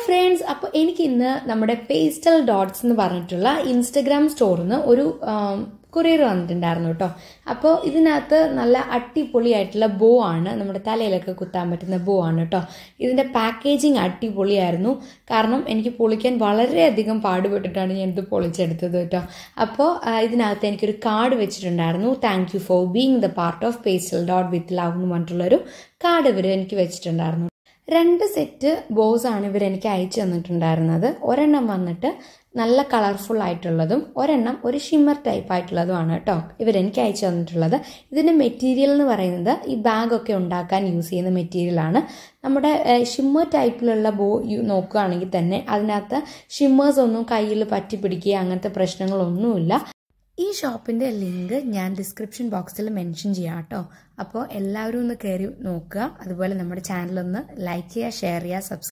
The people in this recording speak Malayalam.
ഫ്രണ്ട്സ് അപ്പോൾ എനിക്ക് ഇന്ന് നമ്മുടെ പേസ്റ്റൽ ഡോട്ട്സ് എന്ന് പറഞ്ഞിട്ടുള്ള ഇൻസ്റ്റഗ്രാം സ്റ്റോറിൽ നിന്ന് ഒരു കൊറിയർ വന്നിട്ടുണ്ടായിരുന്നു കേട്ടോ അപ്പോൾ ഇതിനകത്ത് നല്ല അടിപൊളിയായിട്ടുള്ള ബോ ആണ് നമ്മുടെ തലയിലൊക്കെ കുത്താൻ പറ്റുന്ന ബോ ആണ് കേട്ടോ ഇതിൻ്റെ പാക്കേജിങ് അടിപൊളിയായിരുന്നു കാരണം എനിക്ക് പൊളിക്കാൻ വളരെയധികം പാടുപെട്ടിട്ടാണ് ഞാൻ ഇത് പൊളിച്ചെടുത്തത് കേട്ടോ അപ്പോൾ ഇതിനകത്ത് എനിക്കൊരു കാർഡ് വെച്ചിട്ടുണ്ടായിരുന്നു thank you for being the part of pastel dot with love എന്ന് പറഞ്ഞിട്ടുള്ളൊരു കാർഡ് ഇവർ എനിക്ക് വെച്ചിട്ടുണ്ടായിരുന്നു രണ്ട് സെറ്റ് ബോസ് ആണ് ഇവർ എനിക്ക് അയച്ചു തന്നിട്ടുണ്ടായിരുന്നത് ഒരെണ്ണം വന്നിട്ട് നല്ല കളർഫുൾ ആയിട്ടുള്ളതും ഒരെണ്ണം ഒരു ഷിമ്മർ ടൈപ്പ് ആയിട്ടുള്ളതുമാണ് കേട്ടോ ഇവരെനിക്ക് അയച്ചു തന്നിട്ടുള്ളത് ഇതിൻ്റെ മെറ്റീരിയൽ എന്ന് പറയുന്നത് ഈ ബാഗൊക്കെ ഉണ്ടാക്കാൻ യൂസ് ചെയ്യുന്ന മെറ്റീരിയലാണ് നമ്മുടെ ഷിമ്മർ ടൈപ്പിലുള്ള ബോ നോക്കുകയാണെങ്കിൽ തന്നെ അതിനകത്ത് ഷിമ്മേഴ്സ് ഒന്നും കയ്യിൽ പറ്റി പിടിക്കുക അങ്ങനത്തെ പ്രശ്നങ്ങളൊന്നുമില്ല ഈ ഷോപ്പിൻ്റെ ലിങ്ക് ഞാൻ ഡിസ്ക്രിപ്ഷൻ ബോക്സിൽ മെൻഷൻ ചെയ്യാം കേട്ടോ അപ്പോൾ എല്ലാവരും ഒന്ന് കയറി നോക്കുക അതുപോലെ നമ്മുടെ ചാനലൊന്ന് ലൈക്ക് ചെയ്യുക ഷെയർ ചെയ്യുക സബ്സ്ക്രൈബ്